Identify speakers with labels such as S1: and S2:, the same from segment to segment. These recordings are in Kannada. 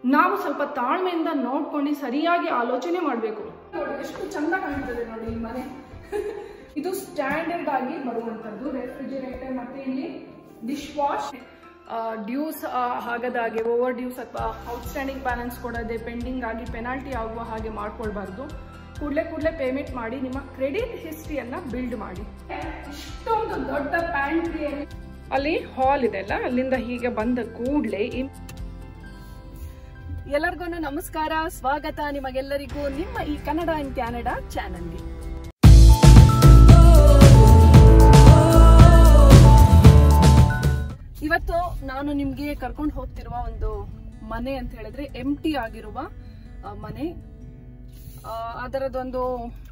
S1: ನಾವು ಸ್ವಲ್ಪ ತಾಳ್ಮೆಯಿಂದ ನೋಡ್ಕೊಂಡು ಸರಿಯಾಗಿ ಆಲೋಚನೆ ಮಾಡಬೇಕು ನೋಡಿ ಎಷ್ಟು ಚಂದ ಕಾಣ್ತದೆ ನೋಡಿ ಈ ಮನೆ ಇದು ಸ್ಟ್ಯಾಂಡರ್ಡ್ ಆಗಿ ಬರುವಂತದ್ದು ರೆಫ್ರಿಜಿರೇಟರ್ ಮತ್ತೆ ಇಲ್ಲಿ ಡಿಶ್ ವಾಶ್ ಡ್ಯೂಸ್ ಆಗದಾಗೆ ಓವರ್ ಡ್ಯೂಸ್ ಅಥವಾ ಔಟ್ಸ್ಟ್ಯಾಂಡಿಂಗ್ ಬ್ಯಾಲೆನ್ಸ್ ಕೊಡದೆ ಪೆಂಡಿಂಗ್ ಆಗಿ ಪೆನಾಲ್ಟಿ ಆಗುವ ಹಾಗೆ ಮಾಡ್ಕೊಳ್ಬಾರ್ದು ಕೂಡಲೇ ಕೂಡಲೇ ಪೇಮೆಂಟ್ ಮಾಡಿ ನಿಮ್ಮ ಕ್ರೆಡಿಟ್ ಹಿಸ್ಟ್ರಿಯನ್ನ ಬಿಲ್ಡ್ ಮಾಡಿ ಇಷ್ಟೊಂದು ದೊಡ್ಡ ಪ್ಯಾಂಟ್ರಿಯಲ್ಲಿ ಅಲ್ಲಿ ಹಾಲ್ ಇದೆಲ್ಲ ಅಲ್ಲಿಂದ ಹೀಗೆ ಬಂದ ಕೂಡಲೇ ಎಲ್ಲರಿಗೂ ನಮಸ್ಕಾರ ಸ್ವಾಗತ ನಿಮಗೆಲ್ಲರಿಗೂ ನಿಮ್ಮ ಈ ಕನ್ನಡ ಇನ್ ಕ್ಯಾನಡಾ ಚಾನಲ್ಗೆ ಇವತ್ತು ನಾನು ನಿಮ್ಗೆ ಕರ್ಕೊಂಡು ಹೋಗ್ತಿರುವ ಒಂದು ಮನೆ ಅಂತ ಹೇಳಿದ್ರೆ ಎಮ್ ಟಿ ಆಗಿರುವ ಆ, ಮನೆ ಆ, ಅದರದೊಂದು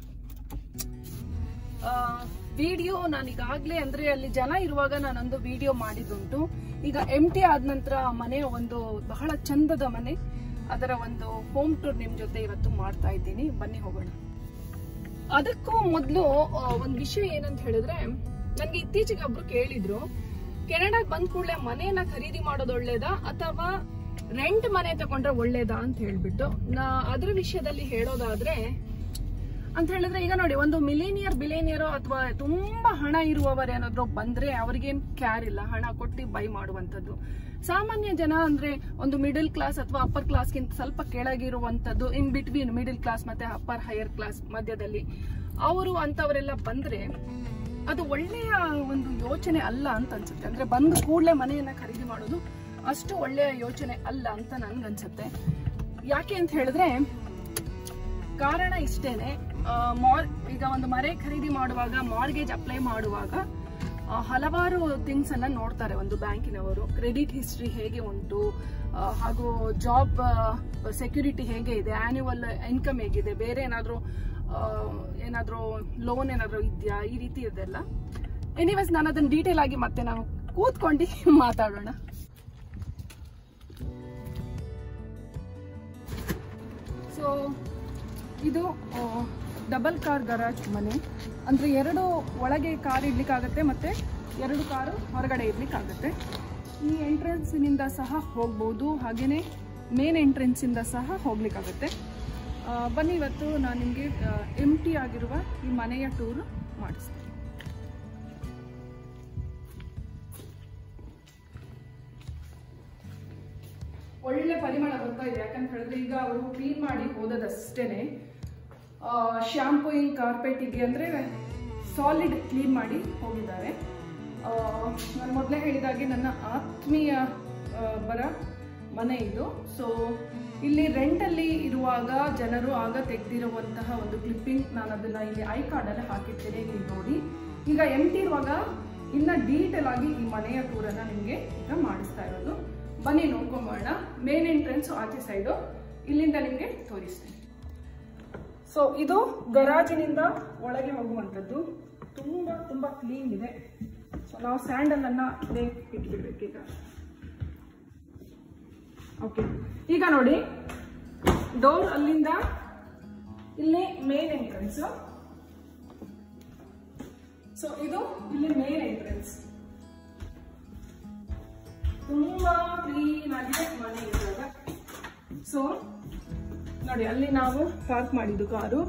S1: ವಿಡಿಯೋ ನಾನು ಈಗಾಗ್ಲೇ ಅಂದ್ರೆ ಅಲ್ಲಿ ಜನ ಇರುವಾಗ ನಾನೊಂದು ವಿಡಿಯೋ ಮಾಡಿದ್ದುಂಟು ಈಗ ಎಮ್ ಟಿ ಆದ ನಂತರ ಆ ಮನೆ ಒಂದು ಬಹಳ ಚಂದದ ಮನೆ ಅದರ ಒಂದು ಹೋಮ್ ಟೂರ್ ನಿಮ್ ಜೊತೆ ಇವತ್ತು ಮಾಡ್ತಾ ಇದ್ದೀನಿ ಬನ್ನಿ ಹೋಗೋಣ ಅದಕ್ಕೂ ಮೊದಲು ಒಂದು ವಿಷಯ ಏನಂತ ಹೇಳಿದ್ರೆ ನನ್ಗೆ ಇತ್ತೀಚೆಗೆ ಒಬ್ರು ಕೇಳಿದ್ರು ಕೆನಡಾಗ್ ಬಂದ ಕೂಡಲೇ ಮನೆಯನ್ನ ಖರೀದಿ ಮಾಡೋದು ಒಳ್ಳೇದಾ ಅಥವಾ ರೆಂಟ್ ಮನೆ ತಗೊಂಡ್ರೆ ಒಳ್ಳೇದಾ ಅಂತ ಹೇಳ್ಬಿಟ್ಟು ನಾ ಅದ್ರ ವಿಷಯದಲ್ಲಿ ಹೇಳೋದಾದ್ರೆ ಅಂತ ಹೇಳಿದ್ರೆ ಈಗ ನೋಡಿ ಒಂದು ಮಿಲೇನಿಯರ್ ಬಿಲೇನಿಯರ್ ಅಥವಾ ತುಂಬಾ ಹಣ ಇರುವವರು ಏನಾದ್ರು ಬಂದ್ರೆ ಅವ್ರಿಗೇನ್ ಕ್ಯಾರ್ ಇಲ್ಲ ಹಣ ಕೊಟ್ಟು ಬೈ ಮಾಡುವಂತದ್ದು ಸಾಮಾನ್ಯ ಜನ ಅಂದ್ರೆ ಒಂದು ಮಿಡಲ್ ಕ್ಲಾಸ್ ಅಥವಾ ಅಪ್ಪರ್ ಕ್ಲಾಸ್ಗಿಂತ ಸ್ವಲ್ಪ ಕೆಳಗಿರುವಂತದ್ದು ಇನ್ ಬಿಟ್ವೀನ್ ಮಿಡಲ್ ಕ್ಲಾಸ್ ಮತ್ತೆ ಅಪ್ಪರ್ ಹೈಯರ್ ಕ್ಲಾಸ್ ಮಧ್ಯದಲ್ಲಿ ಅವರು ಅಂತವರೆಲ್ಲ ಬಂದ್ರೆ ಅದು ಒಳ್ಳೆಯ ಒಂದು ಯೋಚನೆ ಅಲ್ಲ ಅಂತ ಅನ್ಸುತ್ತೆ ಅಂದ್ರೆ ಬಂದು ಕೂಡಲೇ ಮನೆಯನ್ನ ಖರೀದಿ ಮಾಡೋದು ಅಷ್ಟು ಒಳ್ಳೆಯ ಯೋಚನೆ ಅಲ್ಲ ಅಂತ ನನ್ಗನ್ಸುತ್ತೆ ಯಾಕೆ ಅಂತ ಹೇಳಿದ್ರೆ ಕಾರಣ ಇಷ್ಟೇನೆ ಆ, ಮಾರ್ ಈಗ ಒಂದು ಮನೆ ಖರೀದಿ ಮಾಡುವಾಗ ಮಾರ್ಗೇಜ್ ಅಪ್ಲೈ ಮಾಡುವಾಗ ಆ, ಹಲವಾರು ಥಿಂಗ್ಸ್ ಅನ್ನ ನೋಡ್ತಾರೆ ಒಂದು ಬ್ಯಾಂಕಿನವರು ಕ್ರೆಡಿಟ್ ಹಿಸ್ಟ್ರಿ ಹೇಗೆ ಉಂಟು ಆ, ಹಾಗೂ ಜಾಬ್ ಸೆಕ್ಯೂರಿಟಿ ಹೇಗೆ ಇದೆ ಆನ್ಯುವಲ್ ಇನ್ಕಮ್ ಹೇಗಿದೆ ಬೇರೆ ಏನಾದರೂ ಏನಾದರೂ ಲೋನ್ ಏನಾದರೂ ಇದೆಯಾ ಈ ರೀತಿ ಇದೆಲ್ಲ ಎನಿವೇಸ್ ನಾನು ಅದನ್ನ ಡೀಟೇಲ್ ಆಗಿ ಮತ್ತೆ ನಾವು ಕೂತ್ಕೊಂಡು ಮಾತಾಡೋಣ ಸೊ ಇದು ಡಬಲ್ ಕಾರ್ ಗರಾಜ್ ಮನೆ ಅಂದರೆ ಎರಡು ಒಳಗೆ ಕಾರ್ ಇಡ್ಲಿಕ್ಕಾಗತ್ತೆ ಮತ್ತು ಎರಡು ಕಾರು ಹೊರಗಡೆ ಇಡ್ಲಿಕ್ಕಾಗತ್ತೆ ಈ ಎಂಟ್ರೆನ್ಸಿನಿಂದ ಸಹ ಹೋಗ್ಬೋದು ಹಾಗೆಯೇ ಮೇನ್ ಎಂಟ್ರೆನ್ಸಿಂದ ಸಹ ಹೋಗ್ಲಿಕ್ಕಾಗತ್ತೆ ಆ, ಬನ್ನಿ ಇವತ್ತು ನಾನು ನಿಮಗೆ ಎಮ್ ಟಿ ಆಗಿರುವ ಈ ಮನೆಯ ಟೂರ್ ಮಾಡಿಸ್ತೀನಿ ಒಳ್ಳೆ ಪರಿಮಳ ಬರ್ತಾ ಇದೆ ಯಾಕಂತ ಹೇಳಿದ್ರೆ ಈಗ ಅವರು ಕ್ಲೀನ್ ಮಾಡಿ ಹೋದದಷ್ಟೇನೆ ಶಾಂಪೂಯಿಂಗ್ ಕಾರ್ಪೆಟಿಗೆ ಅಂದ್ರೆ ಸಾಲಿಡ್ ಕ್ಲೀನ್ ಮಾಡಿ ಹೋಗಿದ್ದಾರೆ ನಾನು ಮೊದಲೇ ಹೇಳಿದಾಗೆ ನನ್ನ ಆತ್ಮೀಯ ಆ, ಬರ ಮನೆ ಇದು ಸೊ ಇಲ್ಲಿ ರೆಂಟಲ್ಲಿ ಇರುವಾಗ ಜನರು ಆಗ ತೆಗೆದಿರುವಂತಹ ಒಂದು ಕ್ಲಿಪ್ಪಿಂಗ್ ನಾನು ಅದನ್ನ ಇಲ್ಲಿ ಐ ಕಾರ್ಡಲ್ಲಿ ಹಾಕಿರ್ತೇನೆ ನೀವು ನೋಡಿ ಈಗ ಎಮ್ ಟಿ ಇರುವಾಗ ಇನ್ನ ಡೀಟೇಲ್ ಆಗಿ ಈ ಮನೆಯ ಟೂರನ್ನ ನಿಮಗೆ ಈಗ ಮಾಡಿಸ್ತಾ ಇರೋದು ಬನ್ನಿ ನೋಡ್ಕೊಂಬೋಣ ಮೇನ್ ಎಂಟ್ರೆನ್ಸ್ ಆಚೆ ಸೈಡು ಇಲ್ಲಿಂದ ನಿಮಗೆ ತೋರಿಸ್ತೇನೆ ಸೊ ಇದು ಗರಾಜಿನಿಂದ ಒಳಗೆ ಹೋಗುವಂಥದ್ದು ತುಂಬ ತುಂಬ ಕ್ಲೀನ್ ಇದೆ ಸೊ ನಾವು ಸ್ಯಾಂಡಲ್ ಅನ್ನ ಇದೇ ಇಟ್ಬಿಡ್ಬೇಕು ಈಗ ಓಕೆ ಈಗ ನೋಡಿ ಡೋರ್ ಅಲ್ಲಿಂದ ಇಲ್ಲಿ ಮೇನ್ ಎಂಟ್ರೆನ್ಸ್ ಸೊ ಇದು ಇಲ್ಲಿ ಮೇನ್ ಎಂಟ್ರೆನ್ಸ್ ತುಂಬಾ ಕ್ಲೀನ್ ಆಗಿದೆ ಮನೆ ಇದ್ದಾಗ ಸೊ ನೋಡಿ ಅಲ್ಲಿ ನಾವು ಪಾರ್ಕ್ ಮಾಡಿದ್ದು ಕಾರು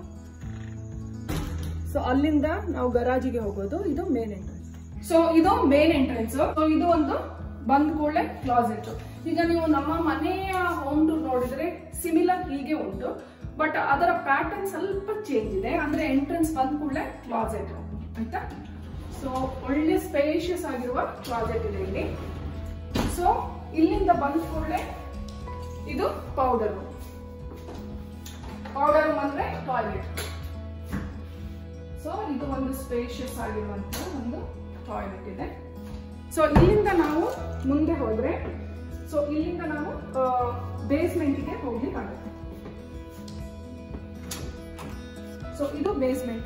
S1: ಸೊ ಅಲ್ಲಿಂದ ನಾವು ಗರಾಜಿಗೆ ಹೋಗೋದು ಇದು ಮೇನ್ ಎಂಟ್ರೆನ್ಸ್ ಸೊ ಇದು ಮೇನ್ ಎಂಟ್ರೆನ್ಸ್ ಸೊ ಇದು ಒಂದು ಬಂದ ಕೂಡಲೇ ಕ್ಲಾಸೆಟ್ ಈಗ ನೀವು ನಮ್ಮ ಮನೆಯ ಹೋಮ್ ಟೂರ್ ನೋಡಿದ್ರೆ ಸಿಮಿಲರ್ ಹೀಗೆ ಉಂಟು ಬಟ್ ಅದರ ಪ್ಯಾಟರ್ನ್ ಸ್ವಲ್ಪ ಚೇಂಜ್ ಇದೆ ಅಂದ್ರೆ ಎಂಟ್ರೆನ್ಸ್ ಬಂದ ಕೂಡಲೇ ಕ್ಲಾಸೆಟ್ ಆಯ್ತಾ ಸೊ ಒಳ್ಳೆ ಸ್ಪೇಷಿಯಸ್ ಆಗಿರುವ ಕ್ಲಾಸೆಟ್ ಇದೆ ಇಲ್ಲಿ ಸೊ ಇಲ್ಲಿಂದ ಬಂದ ಕೂಡಲೇ ಇದು ಪೌಡರ್ ಪೌಡರ್ ಅಂದ್ರೆ ಟಾಯ್ಲೆಟ್ ಸೊ ಇದು ಒಂದು ಸ್ಪೇಷಿಯಸ್ ಆಗಿರುವಂತಹ ಒಂದು ಟಾಯ್ಲೆಟ್ ಇದೆ ಸೊ ಇಲ್ಲಿಂದ ನಾವು ಮುಂದೆ ಹೋದ್ರೆ ಸೊ ಇಲ್ಲಿಂದ ನಾವು ಬೇಸ್ಮೆಂಟ್ಗೆ ಹೋಗ್ಲಿಕ್ಕಾಗುತ್ತೆ ಸೊ ಇದು ಬೇಸ್ಮೆಂಟ್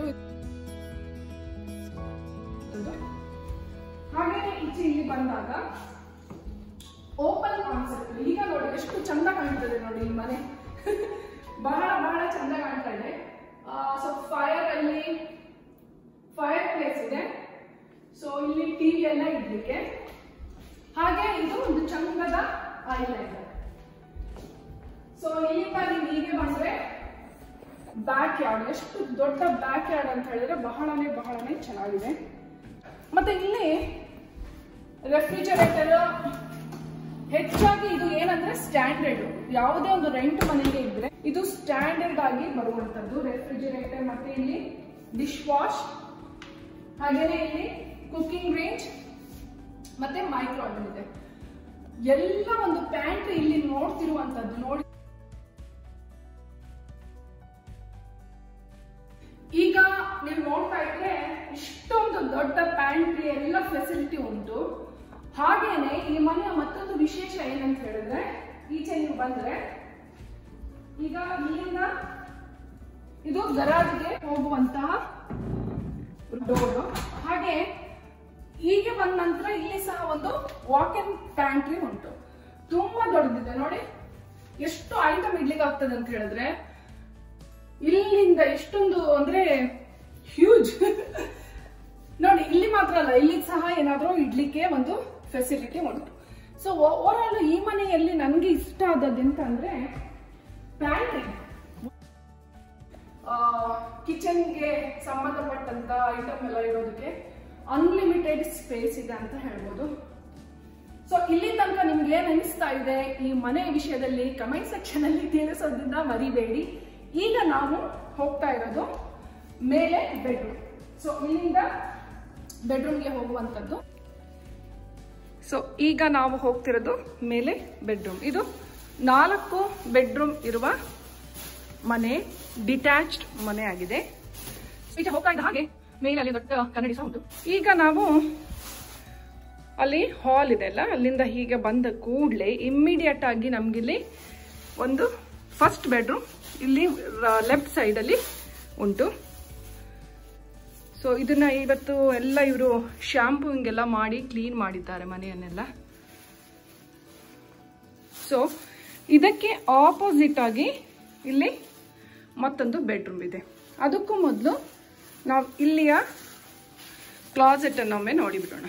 S1: ಹಾಗೇನೆ ಈಚೆ ಇಲ್ಲಿ ಬಂದಾಗ ಓಪನ್ ಕಾನ್ಸೆಪ್ಟ್ ಈಗ ನೋಡಿ ಎಷ್ಟು ಚಂದ ಕಾಣ್ತದೆ ನೋಡಿ ಈ ಮನೆ ಬಹಳ ಬಹಳ ಚಂದ ಕಾಣ್ತಾ ಇದೆ ಸೊ ಫೈರ್ ಅಲ್ಲಿ ಫೈರ್ ಪ್ಲೇಸ್ ಇದೆ ಸೊ ಇಲ್ಲಿ ಟಿವಿ ಎಲ್ಲ ಇಡ್ಲಿಕ್ಕೆ ಹಾಗೆ ಇದು ಒಂದು ಚಂದದ ಐಲೈನರ್ ಬಂದ್ರೆ ಬ್ಯಾಕ್ ಯಾರ್ಡ್ ಎಷ್ಟು ದೊಡ್ಡ ಬ್ಯಾಕ್ ಯಾರ್ಡ್ ಅಂತ ಹೇಳಿದ್ರೆ ಬಹಳನೇ ಬಹಳನೇ ಚೆನ್ನಾಗಿದೆ ಮತ್ತೆ ಇಲ್ಲಿ ರೆಫ್ರಿಜರೇಟರ್ ಹೆಚ್ಚಾಗಿ ಇದು ಏನಂದ್ರೆ ಸ್ಟ್ಯಾಂಡರ್ಡ್ ಯಾವುದೇ ಒಂದು ರೆಂಟ್ ಮನೆಗೆ ಇದ್ರೆ ಇದು ಸ್ಟ್ಯಾಂಡರ್ಡ್ ಆಗಿ ಬರುವಂತದ್ದು ರೆಫ್ರಿಜರೇಟರ್ ಮತ್ತೆ ಇಲ್ಲಿ ಡಿಶ್ ವಾಶ್ ಹಾಗೇನೆ ಇಲ್ಲಿ ಕುಕಿಂಗ್ ರೇಂಜ್ ಮತ್ತೆ ಮೈಕ್ರೋ ಇದೆ ಎಲ್ಲ ಒಂದು ಪ್ಯಾಂಟ್ರಿ ಇಲ್ಲಿ ನೋಡ್ತಿರುವಂತದ್ದು ನೋಡಿ ಈಗ ನೀವು ನೋಡ್ತಾ ಇದ್ರೆ ಇಷ್ಟೊಂದು ದೊಡ್ಡ ಪ್ಯಾಂಟ್ರಿ ಎಲ್ಲ ಫೆಸಿಲಿಟಿ ಉಂಟು ಹಾಗೇನೆ ಈ ಮನೆಯ ಮತ್ತೊಂದು ವಿಶೇಷ ಏನಂತ ಹೇಳಿದ್ರೆ ಈಚೆ ನೀವು ಬಂದ್ರೆ ಈಗ ಇಲ್ಲಿಂದ ಇದು ಗರಾಜ್ಗೆ ಹೋಗುವಂತಹ ಡೋರ್ ಹಾಗೆ ಹೀಗೆ ಬಂದ ನಂತರ ಇಲ್ಲಿ ಸಹ ಒಂದು ವಾಕ್ ಇನ್ ಪ್ಯಾಂಟ್ರಿ ಉಂಟು ತುಂಬಾ ದೊಡ್ಡದಿದೆ ನೋಡಿ ಎಷ್ಟು ಐಟಮ್ ಇಡ್ಲಿಕ್ಕೆ ಆಗ್ತದೆ ಅಂತ ಹೇಳಿದ್ರೆ ಇಲ್ಲಿಂದ ಎಷ್ಟೊಂದು ಅಂದ್ರೆ ಹ್ಯೂಜ್ ನೋಡಿ ಇಲ್ಲಿ ಮಾತ್ರ ಅಲ್ಲ ಇಲ್ಲಿ ಸಹ ಏನಾದ್ರೂ ಇಡ್ಲಿಕ್ಕೆ ಒಂದು ಫೆಸಿಲಿಟಿ ಉಂಟು ಸೊ ಓವರ್ ಆಲ್ ಈ ಮನೆಯಲ್ಲಿ ನನಗೆ ಇಷ್ಟ ಆದದ್ದು ಎಂತ ಅಂದ್ರೆ ಪ್ಯಾಂಟ್ರಿ ಕಿಚನ್ಗೆ ಸಂಬಂಧಪಟ್ಟಂತ ಐಟಮ್ ಎಲ್ಲ ಇರೋದಕ್ಕೆ ಅನ್ಲಿಮಿಟೆಡ್ ಸ್ಪೇಸ್ ಇದೆ ಅಂತ ಹೇಳ್ಬೋದು ಸೊ ಇಲ್ಲಿ ತನಕ ನಿಮ್ಗೆ ಏನ್ ಅನಿಸ್ತಾ ಇದೆ ಈ ಮನೆ ವಿಷಯದಲ್ಲಿ ಕಮೆಂಟ್ ಸೆಕ್ಷನ್ ಅಲ್ಲಿ ತಿಳಿಸೋದ್ರಿಂದ ಮರಿಬೇಡಿ ಈಗ ನಾವು ಹೋಗ್ತಾ ಇರೋದು ಮೇಲೆ ಬೆಡ್ರೂಮ್ ಸೊ ಇಲ್ಲಿಂದ ಬೆಡ್ರೂಮ್ಗೆ ಹೋಗುವಂಥದ್ದು ಸೊ ಈಗ ನಾವು ಹೋಗ್ತಿರೋದು ಮೇಲೆ ಬೆಡ್ರೂಮ್ ಇದು ನಾಲ್ಕು ಬೆಡ್ರೂಮ್ ಇರುವ ಮನೆ ಡಿಟ್ಯಾಚ್ಡ್ ಮನೆ ಆಗಿದೆ ಈಗ ಹೋಗ್ತಾ ಇದ್ದ ಹಾಗೆ ಮೇಲೆ ಅಲ್ಲಿ ದೊಡ್ಡ ಕನ್ನಡಿ ಸಹ ಉಂಟು ಈಗ ನಾವು ಅಲ್ಲಿ ಹಾಲ್ ಇದೆ ಅಲ್ಲ ಅಲ್ಲಿಂದ ಹೀಗೆ ಬಂದ ಕೂಡಲೇ ಇಮ್ಮಿಡಿಯೇಟ್ ಆಗಿ ನಮ್ಗಿಲ್ಲಿ ಒಂದು ಫಸ್ಟ್ ಬೆಡ್ರೂಮ್ ಇಲ್ಲಿ ಲೆಫ್ಟ್ ಸೈಡ್ ಅಲ್ಲಿ ಉಂಟು ಸೊ ಇದನ್ನ ಇವತ್ತು ಎಲ್ಲ ಇವರು ಶಾಂಪೂಯಿಂಗ್ ಎಲ್ಲ ಮಾಡಿ ಕ್ಲೀನ್ ಮಾಡಿದ್ದಾರೆ ಮನೆಯನ್ನೆಲ್ಲ ಸೊ ಇದಕ್ಕೆ ಆಪೋಸಿಟ್ ಆಗಿ ಇಲ್ಲಿ ಮತ್ತೊಂದು ಬೆಡ್ರೂಮ್ ಇದೆ ಅದಕ್ಕೂ ಮೊದಲು ನಾವು ಇಲ್ಲಿಯ ಕ್ಲಾಸೆಟ್ ಅನ್ನೊಮ್ಮೆ ನೋಡಿಬಿಡೋಣ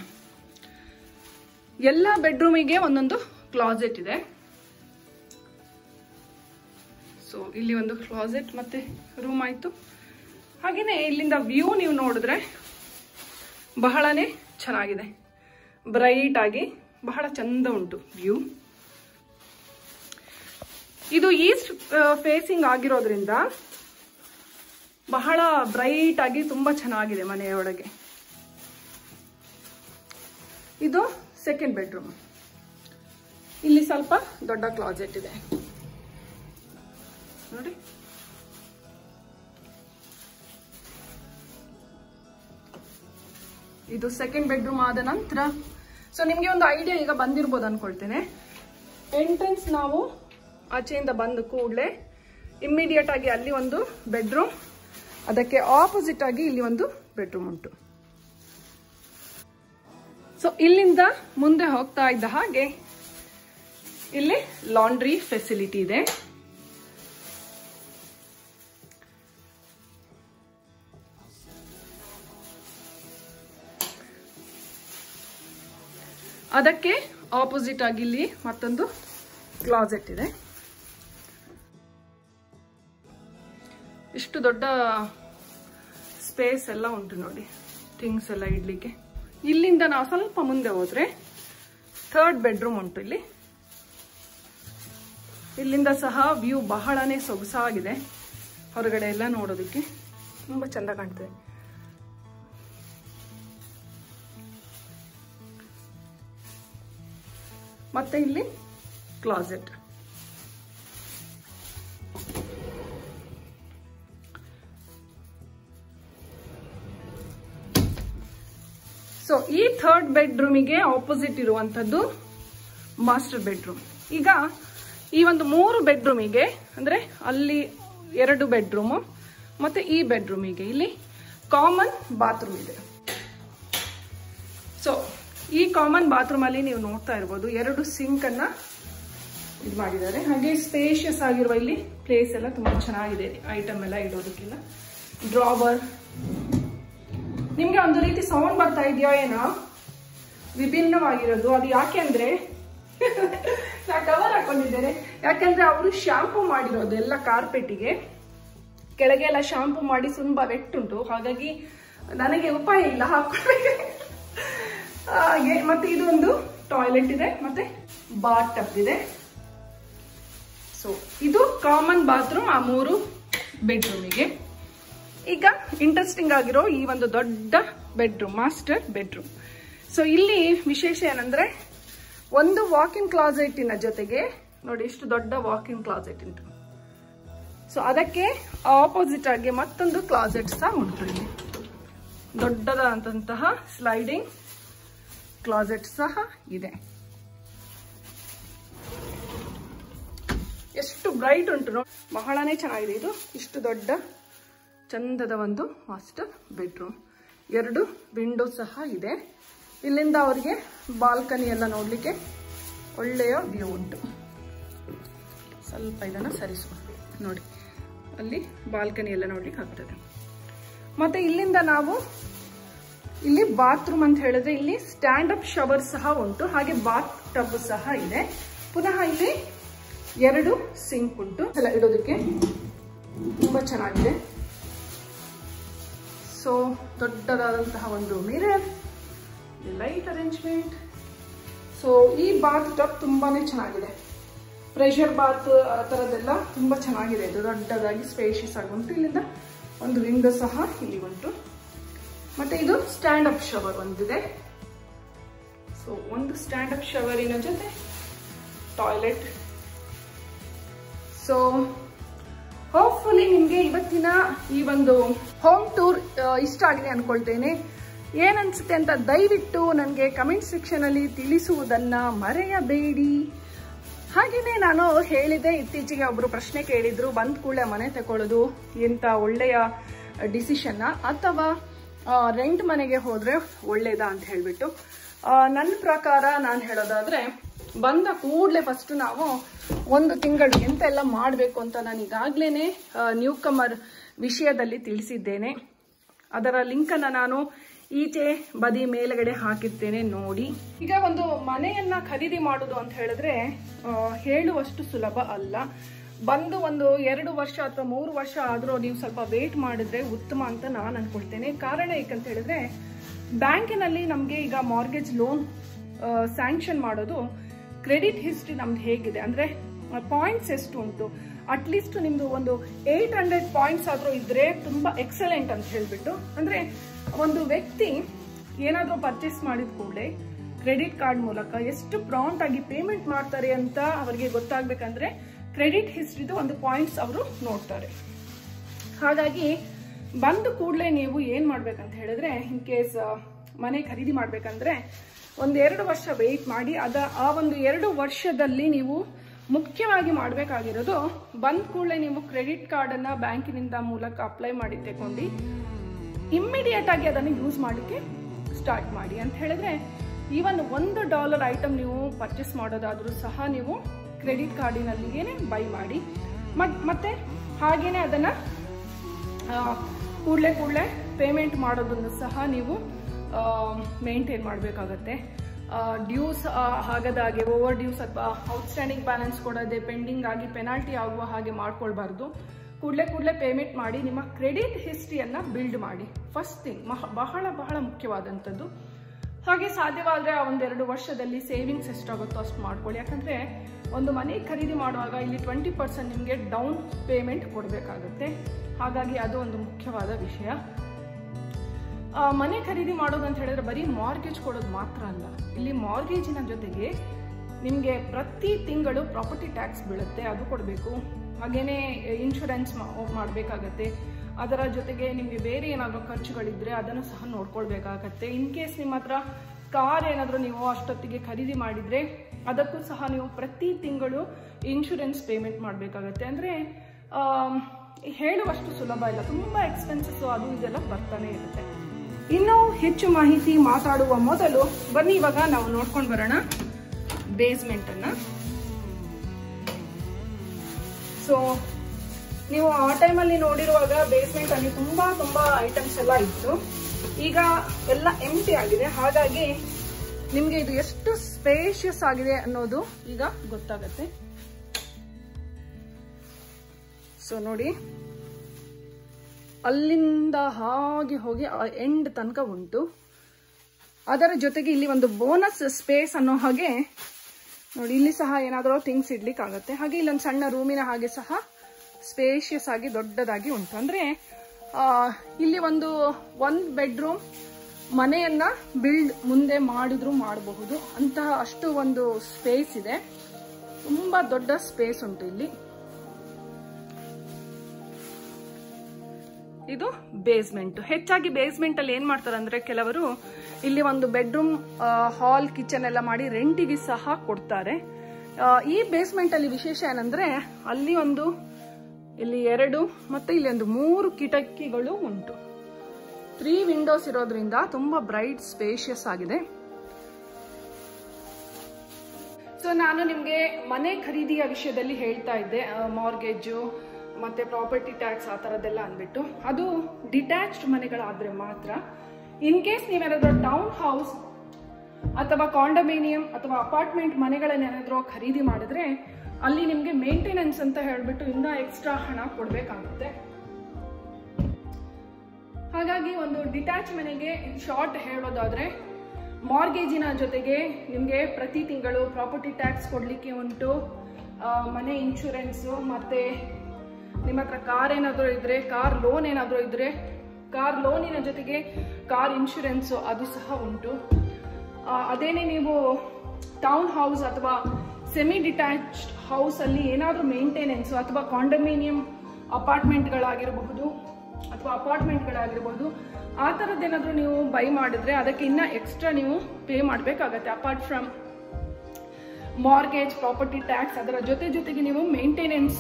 S1: ಎಲ್ಲ ಬೆಡ್ರೂಮಿಗೆ ಒಂದೊಂದು ಕ್ಲಾಸೆಟ್ ಇದೆ ಸೊ ಇಲ್ಲಿ ಒಂದು ಕ್ಲಾಸೆಟ್ ಮತ್ತೆ ರೂಮ್ ಆಯ್ತು ಹಾಗೇನೆ ಇಲ್ಲಿಂದ ವ್ಯೂ ನೀವು ನೋಡಿದ್ರೆ ಬಹಳನೇ ಚೆನ್ನಾಗಿದೆ ಬ್ರೈಟ್ ಆಗಿ ಬಹಳ ಚಂದ ಉಂಟು ವ್ಯೂ ಇದು ಈಸ್ಟ್ ಫೇಸಿಂಗ್ ಆಗಿರೋದ್ರಿಂದ ಬಹಳ ಬ್ರೈಟ್ ಆಗಿ ತುಂಬಾ ಚೆನ್ನಾಗಿದೆ ಮನೆಯೊಳಗೆ ಇದು ಸೆಕೆಂಡ್ ಬೆಡ್ರೂಮ್ ಇಲ್ಲಿ ಸ್ವಲ್ಪ ದೊಡ್ಡ ಕ್ಲಾಸೆಟ್ ಇದೆ ನೋಡಿ ಇದು ಸೆಕೆಂಡ್ ಬೆಡ್ರೂಮ್ ಆದ ನಂತರ ಸೊ ನಿಮ್ಗೆ ಒಂದು ಐಡಿಯಾ ಈಗ ಬಂದಿರ್ಬೋದು ಅನ್ಕೊಳ್ತೇನೆ ಎಂಟ್ರೆನ್ಸ್ ನಾವು ಆಚೆಯಿಂದ ಬಂದ ಕೂಡಲೇ ಇಮ್ಮಿಡಿಯೇಟ್ ಆಗಿ ಅಲ್ಲಿ ಒಂದು ಬೆಡ್ರೂಮ್ ಅದಕ್ಕೆ ಆಪೋಸಿಟ್ ಆಗಿ ಇಲ್ಲಿ ಒಂದು ಬೆಡ್ರೂಮ್ ಉಂಟು ಸೊ ಇಲ್ಲಿಂದ ಮುಂದೆ ಹೋಗ್ತಾ ಇದ್ದ ಹಾಗೆ ಇಲ್ಲಿ ಲಾಂಡ್ರಿ ಫೆಸಿಲಿಟಿ ಇದೆ ಅದಕ್ಕೆ ಆಪೋಸಿಟ್ ಆಗಿ ಇಲ್ಲಿ ಮತ್ತೊಂದು ಕ್ಲಾಸೆಟ್ ಇದೆ ಇಷ್ಟು ದೊಡ್ಡ ಸ್ಪೇಸ್ ಎಲ್ಲ ಉಂಟು ನೋಡಿ ಥಿಂಗ್ಸ್ ಎಲ್ಲ ಇಡ್ಲಿಕ್ಕೆ ಇಲ್ಲಿಂದ ನಾವು ಸ್ವಲ್ಪ ಮುಂದೆ ಹೋದ್ರೆ ಥರ್ಡ್ ಬೆಡ್ರೂಮ್ ಉಂಟು ಇಲ್ಲಿ ಇಲ್ಲಿಂದ ಸಹ ವ್ಯೂ ಬಹಳನೇ ಸೊಗಸಾಗಿದೆ ಹೊರಗಡೆ ಎಲ್ಲ ನೋಡೋದಕ್ಕೆ ತುಂಬಾ ಚಂದ ಕಾಣ್ತದೆ ಮತ್ತೆ ಇಲ್ಲಿ ಕ್ಲಾಸೆಟ್ ಸೊ ಈ ಥರ್ಡ್ ಬೆಡ್ರೂಮಿಗೆ ಆಪೋಸಿಟ್ ಇರುವಂತದ್ದು ಮಾಸ್ಟರ್ ಬೆಡ್ರೂಮ್ ಈಗ ಈ ಒಂದು ಮೂರು ಬೆಡ್ರೂಮಿಗೆ ಅಂದ್ರೆ ಅಲ್ಲಿ ಎರಡು ಬೆಡ್ರೂಮು ಮತ್ತೆ ಈ ಬೆಡ್ರೂಮಿಗೆ ಇಲ್ಲಿ ಕಾಮನ್ ಬಾತ್ರೂಮ್ ಇದೆ ಸೊ ಈ ಕಾಮನ್ ಬಾತ್ರೂಮ್ ಅಲ್ಲಿ ನೀವು ನೋಡ್ತಾ ಇರ್ಬೋದು ಎರಡು ಸಿಂಕ್ ಅನ್ನ ಇದು ಮಾಡಿದ್ದಾರೆ ಹಾಗೆ ಸ್ಪೇಷಿಯಸ್ ಆಗಿರುವ ಇಲ್ಲಿ ಪ್ಲೇಸ್ ಎಲ್ಲ ತುಂಬಾ ಚೆನ್ನಾಗಿದೆ ಐಟಮ್ ಎಲ್ಲ ಇಡೋದಕ್ಕೆಲ್ಲ ಡ್ರಾವರ್ ನಿಮ್ಗೆ ಒಂದು ರೀತಿ ಸೌಂಡ್ ಬರ್ತಾ ಇದೆಯೋ ಏನೋ ವಿಭಿನ್ನವಾಗಿರೋದು ಅದು ಯಾಕೆ ಅಂದ್ರೆ ನಾ ಕವರ್ ಹಾಕೊಂಡಿದ್ದೇನೆ ಯಾಕಂದ್ರೆ ಅವರು ಶಾಂಪೂ ಮಾಡಿರೋದೆಲ್ಲ ಕಾರ್ಪೆಟಿಗೆ ಕೆಳಗೆ ಎಲ್ಲ ಶಾಂಪೂ ಮಾಡಿ ತುಂಬಾ ವೆಟ್ಟುಂಟು ಹಾಗಾಗಿ ನನಗೆ ಉಪಾಯ ಇಲ್ಲ ಹಾಕೊಳ್ಬೇಕು ಹಾಗೆ ಮತ್ತೆ ಇದು ಒಂದು ಟಾಯ್ಲೆಟ್ ಇದೆ ಮತ್ತೆ ಬಾತ್ ಟಬ್ ಇದೆ ಸೊ ಇದು ಕಾಮನ್ ಬಾತ್ರೂಮ್ ಆ ಮೂರು ಬೆಡ್ರೂಮಿಗೆ ಈಗ ಇಂಟ್ರೆಸ್ಟಿಂಗ್ ಆಗಿರೋ ಈ ಒಂದು ದೊಡ್ಡ ಬೆಡ್ರೂಮ್ ಮಾಸ್ಟರ್ ಬೆಡ್ರೂಮ್ ಸೊ ಇಲ್ಲಿ ವಿಶೇಷ ಏನಂದ್ರೆ ಒಂದು ವಾಕಿನ್ ಕ್ಲಾಸೆಟಿನ ಜೊತೆಗೆ ನೋಡಿ ಇಷ್ಟು ದೊಡ್ಡ ವಾಕಿನ್ ಕ್ಲಾಸೆಟ್ ಉಂಟು ಸೊ ಅದಕ್ಕೆ ಆಪೋಸಿಟ್ ಆಗಿ ಮತ್ತೊಂದು ಕ್ಲಾಸೆಟ್ ಸಹ ಉಂಟು ಇಲ್ಲಿ ದೊಡ್ಡದಾದಂತಹ ಸ್ಲೈಡಿಂಗ್ ಕ್ಲಾಸೆಟ್ ಸಹ ಇದೆ ಎಷ್ಟು ಬ್ರೈಟ್ ಉಂಟು ನೋಡಿ ಬಹಳನೇ ಚೆನ್ನಾಗಿದೆ ಇದು ಇಷ್ಟು ದೊಡ್ಡ ಚಂದದ ಒಂದು ಮಾಸ್ಟರ್ ಬೆಡ್ರೂಮ್ ಎರಡು ವಿಂಡೋ ಸಹ ಇದೆ ಇಲ್ಲಿಂದ ಅವರಿಗೆ ಬಾಲ್ಕನಿ ಎಲ್ಲ ನೋಡ್ಲಿಕ್ಕೆ ಒಳ್ಳೆಯ ವ್ಯೂ ಉಂಟು ಸ್ವಲ್ಪ ಇದನ್ನ ಸರಿಸುವ ನೋಡಿ ಅಲ್ಲಿ ಬಾಲ್ಕನಿ ಎಲ್ಲ ನೋಡ್ಲಿಕ್ಕೆ ಆಗ್ತದೆ ಮತ್ತೆ ಇಲ್ಲಿಂದ ನಾವು ಇಲ್ಲಿ ಬಾತ್ರೂಮ್ ಅಂತ ಹೇಳಿದ್ರೆ ಇಲ್ಲಿ ಸ್ಟ್ಯಾಂಡ್ ಅಪ್ ಶವರ್ ಸಹ ಉಂಟು ಹಾಗೆ ಬಾತ್ ಟಬ್ ಸಹ ಇದೆ ಪುನಃ ಇಲ್ಲಿ ಎರಡು ಸಿಂಕ್ ಉಂಟು ಎಲ್ಲ ಇಡೋದಕ್ಕೆ ತುಂಬಾ ಚೆನ್ನಾಗಿದೆ ಸೊ ದೊಡ್ಡದಾದಂತಹ ಒಂದು ಮಿರರ್ ಲೈಟ್ ಅರೇಂಜ್ಮೆಂಟ್ ಸೊ ಈ ಬಾತ್ ಟಬ್ ತುಂಬಾನೇ ಚೆನ್ನಾಗಿದೆ ಪ್ರೆಷರ್ ಬಾತ್ ಆ ಥರದ್ದೆಲ್ಲ ತುಂಬಾ ಚೆನ್ನಾಗಿದೆ ಇದು ದೊಡ್ಡದಾಗಿ ಸ್ಪೇಷಿಯಸ್ ಆಗಿ ಉಂಟು ಇಲ್ಲಿಂದ ಒಂದು ವಿಂಡೋ ಸಹ ಇಲ್ಲಿ ಉಂಟು ಮತ್ತೆ ಇದು ಸ್ಟ್ಯಾಂಡ್ ಅಪ್ ಶವರ್ ಒಂದಿದೆ ಸೊ ಒಂದು ಸ್ಟ್ಯಾಂಡ್ ಅಪ್ ಶವರಿನ ಜೊತೆ ಟಾಯ್ಲೆಟ್ ಸೊ ಹೋಪ್ಫುಲಿ ನಿಮ್ಗೆ ಇವತ್ತಿನ ಈ ಒಂದು ಹೋಮ್ ಟೂರ್ ಇಷ್ಟ ಆಗಿದೆ ಅನ್ಕೊಳ್ತೇನೆ ಏನನ್ಸುತ್ತೆ ಅಂತ ದಯವಿಟ್ಟು ನನಗೆ ಕಮೆಂಟ್ ಸೆಕ್ಷನ್ ಅಲ್ಲಿ ತಿಳಿಸುವುದನ್ನ ಮರೆಯಬೇಡಿ ಹಾಗೇನೆ ನಾನು ಹೇಳಿದೆ ಇತ್ತೀಚೆಗೆ ಒಬ್ರು ಪ್ರಶ್ನೆ ಕೇಳಿದ್ರು ಬಂದ್ ಕೂಡಲೇ ಮನೆ ತಗೊಳ್ಳೋದು ಎಂತ ಒಳ್ಳೆಯ ಡಿಸಿಷನ್ನ ಅಥವಾ ರೆಂಟ್ ಮನೆಗೆ ಹೋದ್ರೆ ಒಳ್ಳೇದಾ ಅಂತ ಹೇಳ್ಬಿಟ್ಟು ನನ್ನ ಪ್ರಕಾರ ನಾನು ಹೇಳೋದಾದ್ರೆ ಬಂದ ಕೂಡಲೇ ಫಸ್ಟ್ ನಾವು ಒಂದು ತಿಂಗಳು ಎಂತೆಲ್ಲ ಮಾಡಬೇಕು ಅಂತ ನಾನು ಈಗಾಗಲೇ ನ್ಯೂ ಕಮರ್ ವಿಷಯದಲ್ಲಿ ತಿಳಿಸಿದ್ದೇನೆ ಅದರ ಲಿಂಕನ್ನು ನಾನು ಈಚೆ ಬದಿ ಮೇಲ್ಗಡೆ ಹಾಕಿರ್ತೇನೆ ನೋಡಿ ಈಗ ಒಂದು ಮನೆಯನ್ನ ಖರೀದಿ ಮಾಡುದು ಅಂತ ಹೇಳಿದ್ರೆ ಆ, ಹೇಳುವಷ್ಟು ಸುಲಭ ಅಲ್ಲ ಬಂದು ಒಂದು ಎರಡು ವರ್ಷ ಅಥವಾ ಮೂರು ವರ್ಷ ಆದ್ರೂ ನೀವು ಸ್ವಲ್ಪ ವೇಟ್ ಮಾಡಿದ್ರೆ ಉತ್ತಮ ಅಂತ ನಾನು ಅನ್ಕೊಳ್ತೇನೆ ಕಾರಣ ಏಕಂತ ಹೇಳಿದ್ರೆ ಬ್ಯಾಂಕಿನಲ್ಲಿ ನಮಗೆ ಈಗ ಮಾರ್ಗೇಜ್ ಲೋನ್ ಸ್ಯಾಂಕ್ಷನ್ ಮಾಡೋದು ಕ್ರೆಡಿಟ್ ಹಿಸ್ಟ್ರಿ ನಮ್ದು ಹೇಗಿದೆ ಅಂದ್ರೆ ಪಾಯಿಂಟ್ಸ್ ಎಷ್ಟು ಉಂಟು ಅಟ್ಲೀಸ್ಟ್ ನಿಮ್ದು ಒಂದು ಏಟ್ ಹಂಡ್ರೆಡ್ ಪಾಯಿಂಟ್ಸ್ ಆದ್ರೂ ಇದ್ರೆ ತುಂಬಾ ಎಕ್ಸಲೆಂಟ್ ಅಂತ ಹೇಳ್ಬಿಟ್ಟು ಅಂದ್ರೆ ಒಂದು ವ್ಯಕ್ತಿ ಏನಾದ್ರೂ ಪರ್ಚೇಸ್ ಮಾಡಿದ ಕೂಡಲೇ ಕ್ರೆಡಿಟ್ ಕಾರ್ಡ್ ಮೂಲಕ ಎಷ್ಟು ಪ್ರಾಂಟ್ ಆಗಿ ಪೇಮೆಂಟ್ ಮಾಡ್ತಾರೆ ಅಂತ ಅವರಿಗೆ ಗೊತ್ತಾಗ್ಬೇಕಂದ್ರೆ ಕ್ರೆಡಿಟ್ ಹಿಸ್ಟ್ರಿದು ಒಂದು ಪಾಯಿಂಟ್ಸ್ ಅವರು ನೋಡ್ತಾರೆ ಹಾಗಾಗಿ ಬಂದ ಕೂಡಲೇ ನೀವು ಏನ್ ಮಾಡ್ಬೇಕಂತ ಹೇಳಿದ್ರೆ ಇನ್ ಕೇಸ್ ಮನೆ ಖರೀದಿ ಮಾಡ್ಬೇಕಂದ್ರೆ ಒಂದ್ ಎರಡು ವರ್ಷ ವೆಯ್ಟ್ ಮಾಡಿ ಅದ ಆ ಒಂದು ಎರಡು ವರ್ಷದಲ್ಲಿ ನೀವು ಮುಖ್ಯವಾಗಿ ಮಾಡಬೇಕಾಗಿರೋದು ಬಂದ ಕೂಡಲೇ ನೀವು ಕ್ರೆಡಿಟ್ ಕಾರ್ಡ್ ಅನ್ನ ಬ್ಯಾಂಕಿನಿಂದ ಮೂಲಕ ಅಪ್ಲೈ ಮಾಡಿ ತಗೊಂಡು ಇಮ್ಮಿಡಿಯೇಟ್ ಆಗಿ ಅದನ್ನು ಯೂಸ್ ಮಾಡಲಿಕ್ಕೆ ಸ್ಟಾರ್ಟ್ ಮಾಡಿ ಅಂತ ಹೇಳಿದ್ರೆ ಈವನ್ ಒಂದು ಡಾಲರ್ ಐಟಮ್ ನೀವು ಪರ್ಚೇಸ್ ಮಾಡೋದಾದ್ರೂ ಸಹ ನೀವು ಕ್ರೆಡಿಟ್ ಕಾರ್ಡಿನಲ್ಲಿಗೇನೆ ಬೈ ಮಾಡಿ ಮತ್- ಮತ್ತೆ ಹಾಗೇನೆ ಅದನ್ನ ಕೂಡಲೇ ಕೂಡಲೇ ಪೇಮೆಂಟ್ ಮಾಡೋದನ್ನು ಸಹ ನೀವು ಮೇಂಟೈನ್ ಮಾಡಬೇಕಾಗತ್ತೆ ಡ್ಯೂಸ್ ಆಗದ ಹಾಗೆ ಓವರ್ ಡ್ಯೂಸ್ ಅಥವಾ ಔಟ್ಸ್ಟ್ಯಾಂಡಿಂಗ್ ಬ್ಯಾಲೆನ್ಸ್ ಕೊಡದೆ ಪೆಂಡಿಂಗ್ ಆಗಿ ಪೆನಾಲ್ಟಿ ಆಗುವ ಹಾಗೆ ಮಾಡ್ಕೊಳ್ಬಾರ್ದು ಕೂಡಲೇ ಕೂಡಲೇ ಪೇಮೆಂಟ್ ಮಾಡಿ ನಿಮ್ಮ ಕ್ರೆಡಿಟ್ ಹಿಸ್ಟ್ರಿಯನ್ನ ಬಿಲ್ಡ್ ಮಾಡಿ ಫಸ್ಟ್ ಥಿಂಗ್ ಬಹಳ ಬಹಳ ಮುಖ್ಯವಾದಂಥದ್ದು ಹಾಗೆ ಸಾಧ್ಯವಾದರೆ ಆ ಒಂದೆರಡು ವರ್ಷದಲ್ಲಿ ಸೇವಿಂಗ್ಸ್ ಎಷ್ಟಾಗುತ್ತೋ ಅಷ್ಟು ಮಾಡ್ಕೊಳ್ಳಿ ಯಾಕಂದ್ರೆ ಒಂದು ಮನೆ ಖರೀದಿ ಮಾಡುವಾಗ ಇಲ್ಲಿ ಟ್ವೆಂಟಿ ಪರ್ಸೆಂಟ್ ನಿಮಗೆ ಡೌನ್ ಪೇಮೆಂಟ್ ಕೊಡಬೇಕಾಗುತ್ತೆ ಹಾಗಾಗಿ ಅದು ಒಂದು ಮುಖ್ಯವಾದ ವಿಷಯ ಆ, ಮನೆ ಖರೀದಿ ಮಾಡೋದು ಅಂತ ಹೇಳಿದ್ರೆ ಬರೀ ಮಾರ್ಗೇಜ್ ಕೊಡೋದು ಮಾತ್ರ ಅಲ್ಲ ಇಲ್ಲಿ ಮಾರ್ಗೇಜಿನ ಜೊತೆಗೆ ನಿಮಗೆ ಪ್ರತಿ ತಿಂಗಳು ಪ್ರಾಪರ್ಟಿ ಟ್ಯಾಕ್ಸ್ ಬೀಳುತ್ತೆ ಅದು ಕೊಡಬೇಕು ಹಾಗೇನೇ ಇನ್ಶೂರೆನ್ಸ್ ಮಾಡಬೇಕಾಗತ್ತೆ ಅದರ ಜೊತೆಗೆ ನಿಮಗೆ ಬೇರೆ ಏನಾದರೂ ಖರ್ಚುಗಳಿದ್ರೆ ಅದನ್ನು ಸಹ ನೋಡ್ಕೊಳ್ಬೇಕಾಗತ್ತೆ ಇನ್ ಕೇಸ್ ನಿಮ್ಮ ಹತ್ರ ಕಾರ್ ಏನಾದರೂ ನೀವು ಅಷ್ಟೊತ್ತಿಗೆ ಖರೀದಿ ಮಾಡಿದ್ರೆ ಅದಕ್ಕೂ ಸಹ ನೀವು ಪ್ರತಿ ತಿಂಗಳು ಇನ್ಶೂರೆನ್ಸ್ ಪೇಮೆಂಟ್ ಮಾಡಬೇಕಾಗತ್ತೆ ಅಂದರೆ ಹೇಳುವಷ್ಟು ಸುಲಭ ಇಲ್ಲ ತುಂಬ ಎಕ್ಸ್ಪೆನ್ಸಸ್ ಅದು ಇದೆಲ್ಲ ಬರ್ತಾನೆ ಇರುತ್ತೆ ಇನ್ನು ಹೆಚ್ಚು ಮಾಹಿತಿ ಮಾತಾಡುವ ಮೊದಲು ಬನ್ನಿ ಇವಾಗ ನಾವು ನೋಡ್ಕೊಂಡು ಬರೋಣ ಬೇಸ್ಮೆಂಟ್ ಅನ್ನ ಸೊ ನೀವು ಆ ಟೈಮಲ್ಲಿ ನೋಡಿರುವಾಗ ಬೇಸ್ಮೆಂಟ್ ಅಲ್ಲಿ ತುಂಬಾ ತುಂಬಾ ಐಟಮ್ಸ್ ಎಲ್ಲ ಇತ್ತು ಈಗ ಎಲ್ಲ ಎಂಟಿ ಆಗಿದೆ ಹಾಗಾಗಿ ನಿಮ್ಗೆ ಇದು ಎಷ್ಟು ಸ್ಪೇಷಿಯಸ್ ಆಗಿದೆ ಅನ್ನೋದು ಈಗ ಗೊತ್ತಾಗತ್ತೆ ಸೊ ನೋಡಿ ಅಲ್ಲಿಂದ ಹಾಗೆ ಹೋಗಿ ಎಂಡ್ ತನಕ ಉಂಟು ಅದರ ಜೊತೆಗೆ ಇಲ್ಲಿ ಒಂದು ಬೋನಸ್ ಸ್ಪೇಸ್ ಅನ್ನೋ ಹಾಗೆ ನೋಡಿ ಇಲ್ಲಿ ಸಹ ಏನಾದರೂ ಥಿಂಗ್ಸ್ ಇಡ್ಲಿಕ್ಕೆ ಆಗುತ್ತೆ ಹಾಗೆ ಇಲ್ಲೊಂದು ಸಣ್ಣ ರೂಮಿನ ಹಾಗೆ ಸಹ ಸ್ಪೇಷಿಯಸ್ ಆಗಿ ದೊಡ್ಡದಾಗಿ ಉಂಟು ಅಂದ್ರೆ ಆ, ಇಲ್ಲಿ ಒಂದು ಒಂದು ಬೆಡ್ರೂಮ್ ಮನೆಯನ್ನ ಬಿಲ್ಡ್ ಮುಂದೆ ಮಾಡಿದ್ರು ಮಾಡಬಹುದು ಅಂತಹ ಅಷ್ಟು ಒಂದು ಸ್ಪೇಸ್ ಇದೆ ತುಂಬಾ ದೊಡ್ಡ ಸ್ಪೇಸ್ ಉಂಟು ಇಲ್ಲಿ ಇದು ಬೇಸ್ಮೆಂಟ್ ಹೆಚ್ಚಾಗಿ ಬೇಸ್ಮೆಂಟ್ ಅಲ್ಲಿ ಏನ್ ಮಾಡ್ತಾರೆ ಅಂದ್ರೆ ಕೆಲವರು ಇಲ್ಲಿ ಒಂದು ಬೆಡ್ರೂಮ್ ಹಾಲ್ ಕಿಚನ್ ಎಲ್ಲ ಮಾಡಿ ರೆಂಟಿಗೆ ಸಹ ಕೊಡ್ತಾರೆ ಆ, ಈ ಬೇಸ್ಮೆಂಟ್ ಅಲ್ಲಿ ವಿಶೇಷ ಏನಂದ್ರೆ ಅಲ್ಲಿ ಒಂದು ಇಲ್ಲಿ ಎರಡು ಮತ್ತೆ ಇಲ್ಲಿ ಒಂದು ಮೂರು ಕಿಟಕಿಗಳು ಉಂಟು ತ್ರೀ ವಿಂಡೋಸ್ ಇರೋದ್ರಿಂದ ತುಂಬಾ ಬ್ರೈಟ್ ಸ್ಪೇಷಿಯಸ್ ಆಗಿದೆ ಸೊ ನಾನು ನಿಮಗೆ ಮನೆ ಖರೀದಿಯ ವಿಷಯದಲ್ಲಿ ಹೇಳ್ತಾ ಇದ್ದೆ ಮಾರ್ಗೇಜು ಮತ್ತೆ ಪ್ರಾಪರ್ಟಿ ಟ್ಯಾಕ್ಸ್ ಆ ಥರದ್ದೆಲ್ಲ ಅಂದ್ಬಿಟ್ಟು ಅದು ಡಿಟ್ಯಾಚ್ಡ್ ಮನೆಗಳಾದ್ರೆ ಮಾತ್ರ ಇನ್ ಕೇಸ್ ನೀವೇನಾದ್ರೂ ಟೌನ್ ಹೌಸ್ ಅಥವಾ ಕಾಂಡಮಿನಿಯಂ ಅಥವಾ ಅಪಾರ್ಟ್ಮೆಂಟ್ ಮನೆಗಳನ್ನೇನಾದ್ರೂ ಖರೀದಿ ಮಾಡಿದ್ರೆ ಅಲ್ಲಿ ನಿಮಗೆ ಮೇಂಟೆನೆನ್ಸ್ ಅಂತ ಹೇಳ್ಬಿಟ್ಟು ಇನ್ನೂ ಎಕ್ಸ್ಟ್ರಾ ಹಣ ಕೊಡಬೇಕಾಗುತ್ತೆ ಹಾಗಾಗಿ ಒಂದು ಡಿಟ್ಯಾಚ್ ಮನೆಗೆ ಶಾರ್ಟ್ ಹೇಳೋದಾದ್ರೆ ಮಾರ್ಗೇಜಿನ ಜೊತೆಗೆ ನಿಮಗೆ ಪ್ರತಿ ತಿಂಗಳು ಪ್ರಾಪರ್ಟಿ ಟ್ಯಾಕ್ಸ್ ಕೊಡಲಿಕ್ಕೆ ಉಂಟು ಆ, ಮನೆ ಇನ್ಶೂರೆನ್ಸು ಮತ್ತೆ ನಿಮ್ಮ ಹತ್ರ ಕಾರ್ ಏನಾದರೂ ಇದ್ರೆ ಕಾರ್ ಲೋನ್ ಏನಾದರೂ ಇದ್ರೆ ಕಾರ್ ಲೋನಿನ ಜೊತೆಗೆ ಕಾರ್ ಇನ್ಶೂರೆನ್ಸು ಅದು ಸಹ ಉಂಟು ಆ, ಅದೇನೇ ನೀವು ಟೌನ್ ಹೌಸ್ ಅಥವಾ ಸೆಮಿ ಡಿಟ್ಯಾಚ್ಡ್ ಹೌಸ್ ಅಲ್ಲಿ ಏನಾದರೂ ಮೇಂಟೆನೆನ್ಸ್ ಅಥವಾ ಕಾಂಡಮಿನಿಯಂ ಅಪಾರ್ಟ್ಮೆಂಟ್ಗಳಾಗಿರಬಹುದು ಅಥವಾ ಅಪಾರ್ಟ್ಮೆಂಟ್ಗಳಾಗಿರ್ಬೋದು ಆ ಥರದ್ದೇನಾದರೂ ನೀವು ಬೈ ಮಾಡಿದ್ರೆ ಅದಕ್ಕೆ ಇನ್ನ ಎಕ್ಸ್ಟ್ರಾ ನೀವು ಪೇ ಮಾಡಬೇಕಾಗತ್ತೆ apart from mortgage property tax ಅದರ ಜೊತೆ ಜೊತೆಗೆ ನೀವು ಮೇಂಟೆನೆನ್ಸ್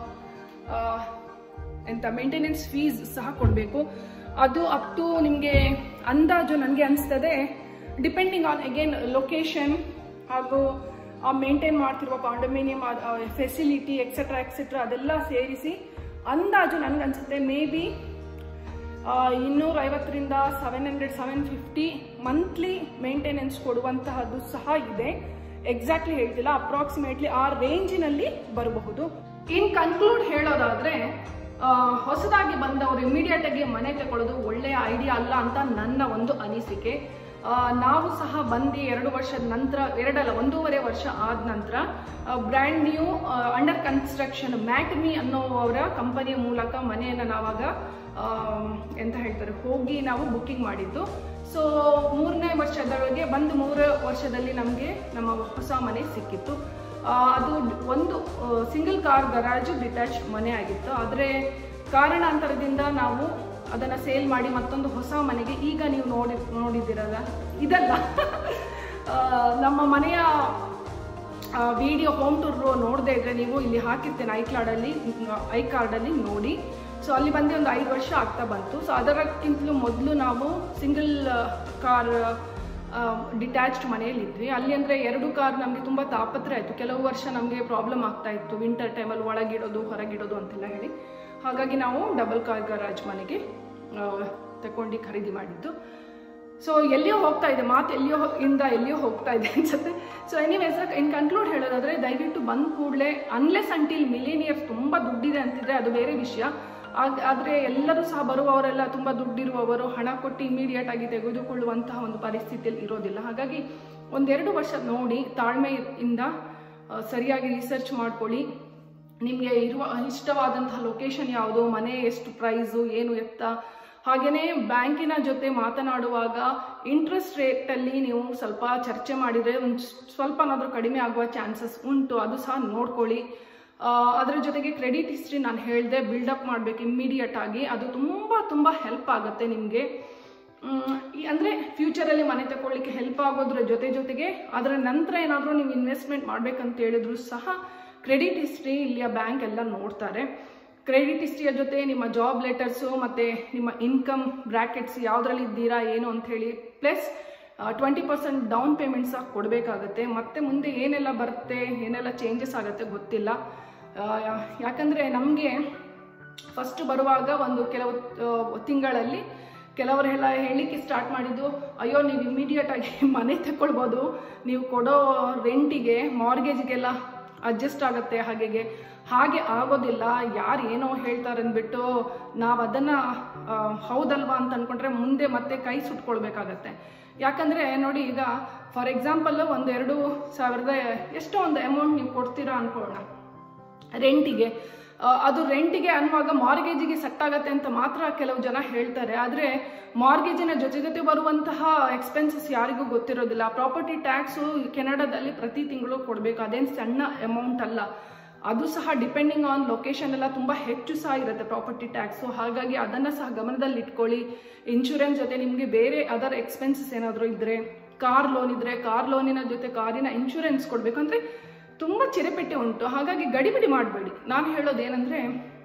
S1: ಎಂತ ಮೇಂಟೆನೆನ್ಸ್ ಫೀಸ್ ಸಹ ಕೊಡಬೇಕು ಅದು ಅಪ್ ಟು ನಿಮಗೆ ಅಂದಾಜು ನನಗೆ ಅನಿಸ್ತದೆ ಡಿಪೆಂಡಿಂಗ್ ಆನ್ ಅಗೇನ್ ಲೊಕೇಶನ್ ಹಾಗೂ ಆ ಮೇಂಟೈನ್ ಮಾಡ್ತಿರುವ ಕಾಂಡಮಿನಿಯಂ ಫೆಸಿಲಿಟಿ ಎಕ್ಸೆಟ್ರಾ ಎಕ್ಸೆಟ್ರಾ ಅದೆಲ್ಲ ಸೇರಿಸಿ ಅಂದಾಜು ನನಗನ್ಸುತ್ತೆ ಮೇ ಬಿ ಇನ್ನೂರ ಐವತ್ತರಿಂದ seven hundred seven fifty monthly maintenance ಕೊಡುವಂತಹದ್ದು ಸಹ ಇದೆ ಎಕ್ಸಾಕ್ಟ್ಲಿ ಹೇಳ್ತಿಲ್ಲ ಅಪ್ರಾಕ್ಸಿಮೇಟ್ಲಿ ಆ ರೇಂಜಿನಲ್ಲಿ ಬರಬಹುದು ಇನ್ ಕನ್ಕ್ಲೂಡ್ ಹೇಳೋದಾದ್ರೆ ಆ, ಹೊಸದಾಗಿ ಬಂದವರು ಇಮಿಡಿಯೇಟ್ ಆಗಿ ಮನೆ ತಗೊಳ್ಳೋದು ಒಳ್ಳೆಯ ಐಡಿಯಾ ಅಲ್ಲ ಅಂತ ನನ್ನ ಒಂದು ಅನಿಸಿಕೆ ಆ, ನಾವು ಸಹ ಬಂದು ಎರಡು ವರ್ಷದ ನಂತರ ಎರಡಲ್ಲ ಒಂದೂವರೆ ವರ್ಷ ಆದ ನಂತರ brand new under construction Mattamy ಅನ್ನೋವರ ಕಂಪನಿಯ ಮೂಲಕ ಮನೆಯನ್ನು ನಾವಾಗ ಆ, ಎಂತ ಹೇಳ್ತಾರೆ ಹೋಗಿ ನಾವು ಬುಕ್ಕಿಂಗ್ ಮಾಡಿದ್ದು ಸೊ ಮೂರನೇ ವರ್ಷದೊಳಗೆ ಬಂದು ಮೂರು ವರ್ಷದಲ್ಲಿ ನಮಗೆ ನಮ್ಮ ಹೊಸ ಮನೆ ಸಿಕ್ಕಿತ್ತು ಆ, ಅದು ಒಂದು ಸಿಂಗಲ್ ಕಾರ್ ಗರಾಜು ಡಿಟ್ಯಾಚ್ ಮನೆ ಆಗಿತ್ತು ಆದರೆ ಕಾರಣಾಂತರದಿಂದ ನಾವು ಅದನ್ನು ಸೇಲ್ ಮಾಡಿ ಮತ್ತೊಂದು ಹೊಸ ಮನೆಗೆ ಈಗ ನೀವು ನೋಡಿ ನೋಡಿದ್ದೀರಲ್ಲ ಇದಲ್ಲ ಆ, ನಮ್ಮ ಮನೆಯ ವಿಡಿಯೋ ಹೋಮ್ ಟೂರ್ ನೋಡದೇ ಇದ್ರೆ ನೀವು ಇಲ್ಲಿ ಹಾಕಿರ್ತೇನೆ ಐ ಕಾರ್ಡಲ್ಲಿ ಐ ಕಾರ್ಡಲ್ಲಿ ನೋಡಿ ಸೊ ಅಲ್ಲಿ ಬಂದು ಒಂದು ಐದು ವರ್ಷ ಆಗ್ತಾ ಬಂತು ಸೊ ಅದಕ್ಕಿಂತಲೂ ಮೊದಲು ನಾವು ಸಿಂಗಲ್ ಕಾರ್ ಡಿಟ್ಯಾಚ್ಡ್ ಮನೆಯಲ್ಲಿ ಇದ್ವಿ ಅಲ್ಲಿ ಅಂದರೆ ಎರಡು ಕಾರ್ ನಮಗೆ ತುಂಬ ತಾಪತ್ರೆ ಆಯಿತು ಕೆಲವು ವರ್ಷ ನಮಗೆ ಪ್ರಾಬ್ಲಮ್ ಆಗ್ತಾ ಇತ್ತು ವಿಂಟರ್ ಟೈಮಲ್ಲಿ ಒಳಗಿಡೋದು ಹೊರಗಿಡೋದು ಅಂತೆಲ್ಲ ಹೇಳಿ ಹಾಗಾಗಿ ನಾವು ಡಬಲ್ ಕಾರ್ ಗರಾಜ್ ಮನೆಗೆ ಆ, ತಗೊಂಡು ಖರೀದಿ ಮಾಡಿದ್ದು ಸೊ ಎಲ್ಲಿಯೋ ಹೋಗ್ತಾ ಇದೆ ಮಾತು ಎಲ್ಲಿಯೋ ಹೋ- ಇಂದ ಎಲ್ಲಿಯೋ ಹೋಗ್ತಾ ಇದೆ ಅನ್ಸುತ್ತೆ ಸೊ ಎನಿವೇಸ್ ಇನ್ ಕನ್ಕ್ಲೂಡ್ ಹೇಳೋದಾದ್ರೆ ದಯವಿಟ್ಟು ಬಂದ ಕೂಡಲೇ ಅನ್ಲೆಸ್ ಅಂಟಿಲ್ ಮಿಲೇನಿಯರ್ಸ್ ತುಂಬ ದುಡ್ಡಿದೆ ಅಂತಿದ್ರೆ ಅದು ಬೇರೆ ವಿಷಯ ಆಗ್- ಆದ್ರೆ ಎಲ್ಲರೂ ಸಹ ಬರುವವರೆಲ್ಲ ತುಂಬ ದುಡ್ಡಿರುವವರು ಹಣ ಕೊಟ್ಟು ಇಮಿಡಿಯೇಟ್ ಆಗಿ ತೆಗೆದುಕೊಳ್ಳುವಂತಹ ಒಂದು ಪರಿಸ್ಥಿತಿಯಲ್ಲಿ ಇರೋದಿಲ್ಲ ಹಾಗಾಗಿ ಒಂದೆರಡು ವರ್ಷ ನೋಡಿ ತಾಳ್ಮೆಯಿಂದ ಆ, ಸರಿಯಾಗಿ ರಿಸರ್ಚ್ ಮಾಡ್ಕೊಳ್ಳಿ ನಿಮಗೆ ಇರುವ ಇಷ್ಟವಾದಂತಹ ಲೊಕೇಶನ್ ಯಾವುದು ಮನೆ ಎಷ್ಟು ಪ್ರೈಸು ಏನು ಎತ್ತ ಹಾಗೆಯೇ ಬ್ಯಾಂಕಿನ ಜೊತೆ ಮಾತನಾಡುವಾಗ ಇಂಟ್ರೆಸ್ಟ್ ರೇಟಲ್ಲಿ ನೀವು ಸ್ವಲ್ಪ ಚರ್ಚೆ ಮಾಡಿದರೆ ಒಂದು ಸ್ವಲ್ಪನಾದರೂ ಕಡಿಮೆ ಆಗುವ ಚಾನ್ಸಸ್ ಉಂಟು ಅದು ಸಹ ನೋಡ್ಕೊಳ್ಳಿ ಆ, ಅದರ ಜೊತೆಗೆ ಕ್ರೆಡಿಟ್ ಹಿಸ್ಟ್ರಿ ನಾನು ಹೇಳಿದೆ ಬಿಲ್ಡಪ್ ಮಾಡಬೇಕು ಇಮ್ಮಿಡಿಯೇಟ್ ಆಗಿ ಅದು ತುಂಬ ತುಂಬ ಹೆಲ್ಪ್ ಆಗುತ್ತೆ ನಿಮಗೆ ಅಂದರೆ ಫ್ಯೂಚರಲ್ಲಿ ಮನೆ ತಗೊಳ್ಳಿಕ್ಕೆ ಹೆಲ್ಪ್ ಆಗೋದ್ರ ಜೊತೆ ಜೊತೆಗೆ ಅದರ ನಂತರ ಏನಾದರೂ ನೀವು ಇನ್ವೆಸ್ಟ್ಮೆಂಟ್ ಮಾಡ್ಬೇಕಂತ ಹೇಳಿದ್ರು ಸಹ ಕ್ರೆಡಿಟ್ ಹಿಸ್ಟ್ರಿ ಇಲ್ಲಿಯ ಬ್ಯಾಂಕ್ ಎಲ್ಲ ನೋಡ್ತಾರೆ ಕ್ರೆಡಿಟ್ ಹಿಸ್ಟ್ರಿಯ ಜೊತೆ ನಿಮ್ಮ ಜಾಬ್ ಲೆಟರ್ಸು ಮತ್ತು ನಿಮ್ಮ ಇನ್ಕಮ್ ಬ್ರ್ಯಾಕೆಟ್ಸ್ ಯಾವುದ್ರಲ್ಲಿ ಇದ್ದೀರಾ ಏನು ಅಂತ ಹೇಳಿ plus twenty percent down payment ಸಹ ಕೊಡಬೇಕಾಗತ್ತೆ ಮತ್ತೆ ಮುಂದೆ ಏನೆಲ್ಲ ಬರುತ್ತೆ ಏನೆಲ್ಲ ಚೇಂಜಸ್ ಆಗುತ್ತೆ ಗೊತ್ತಿಲ್ಲ ಆ, ಯಾಕಂದರೆ ನಮಗೆ ಫಸ್ಟ್ ಬರುವಾಗ ಒಂದು ಕೆಲವು ಆ, ತಿಂಗಳಲ್ಲಿ ಕೆಲವರೆಲ್ಲ ಹೇಳಿಕ್ಕೆ ಸ್ಟಾರ್ಟ್ ಮಾಡಿದ್ದು ಅಯ್ಯೋ ನೀವು ಇಮಿಡಿಯೇಟ್ ಆಗಿ ಮನೆ ತಗೊಳ್ಬೋದು ನೀವು ಕೊಡೋ ರೆಂಟಿಗೆ ಮಾರ್ಗೇಜ್ಗೆಲ್ಲ ಅಡ್ಜಸ್ಟ್ ಆಗುತ್ತೆ ಹಾಗೆಗೆ ಹಾಗೆ ಆಗೋದಿಲ್ಲ ಯಾರು ಏನೋ ಹೇಳ್ತಾರೆ ಅಂದ್ಬಿಟ್ಟು ನಾವು ಅದನ್ನು ಹೌದಲ್ವಾ ಅಂತ ಅಂದ್ಕೊಂಡ್ರೆ ಮುಂದೆ ಮತ್ತೆ ಕೈ ಸುಟ್ಕೊಳ್ಬೇಕಾಗತ್ತೆ ಯಾಕಂದರೆ ನೋಡಿ ಈಗ ಫಾರ್ ಎಕ್ಸಾಂಪಲ್ ಒಂದು ಎರಡು ಸಾವಿರದ ಎಷ್ಟೋ ಒಂದು ಅಮೌಂಟ್ ನೀವು ಕೊಡ್ತೀರಾ ಅನ್ಕೊಳ್ಳೋಣ ರೆಂಟಿಗೆ ಆ, ಅದು ರೆಂಟಿಗೆ ಅನ್ನುವಾಗ ಮಾರ್ಗೇಜಿಗೆ ಸೆಟ್ ಆಗತ್ತೆ ಅಂತ ಮಾತ್ರ ಕೆಲವು ಜನ ಹೇಳ್ತಾರೆ ಆದರೆ ಮಾರ್ಗೇಜಿನ ಜೊತೆ ಜೊತೆ ಬರುವಂತಹ ಎಕ್ಸ್ಪೆನ್ಸಸ್ ಯಾರಿಗೂ ಗೊತ್ತಿರೋದಿಲ್ಲ ಪ್ರಾಪರ್ಟಿ ಟ್ಯಾಕ್ಸು ಕೆನಡಾದಲ್ಲಿ ಪ್ರತಿ ತಿಂಗಳು ಕೊಡಬೇಕು ಅದೇನು ಸಣ್ಣ ಅಮೌಂಟ್ ಅಲ್ಲ ಅದು ಸಹ ಡಿಪೆಂಡಿಂಗ್ ಆನ್ ಲೊಕೇಶನ್ ಎಲ್ಲ ತುಂಬ ಹೆಚ್ಚು ಸಹ ಇರುತ್ತೆ ಪ್ರಾಪರ್ಟಿ ಟ್ಯಾಕ್ಸು ಹಾಗಾಗಿ ಅದನ್ನು ಸಹ ಗಮನದಲ್ಲಿ ಇಟ್ಕೊಳ್ಳಿ ಇನ್ಶೂರೆನ್ಸ್ ಜೊತೆ ನಿಮಗೆ ಬೇರೆ ಅದರ್ ಎಕ್ಸ್ಪೆನ್ಸಸ್ ಏನಾದರೂ ಇದ್ದರೆ ಕಾರ್ ಲೋನ್ ಇದ್ದರೆ ಕಾರ್ ಲೋನಿನ ಜೊತೆ ಕಾರಿನ ಇನ್ಶೂರೆನ್ಸ್ ಕೊಡಬೇಕು ಅಂದರೆ ತುಂಬ ಚಿರೆಪೆಟ್ಟೆ ಉಂಟು ಹಾಗಾಗಿ ಗಡಿಬಿಡಿ ಮಾಡಬೇಡಿ ನಾನು ಹೇಳೋದು ಏನಂದರೆ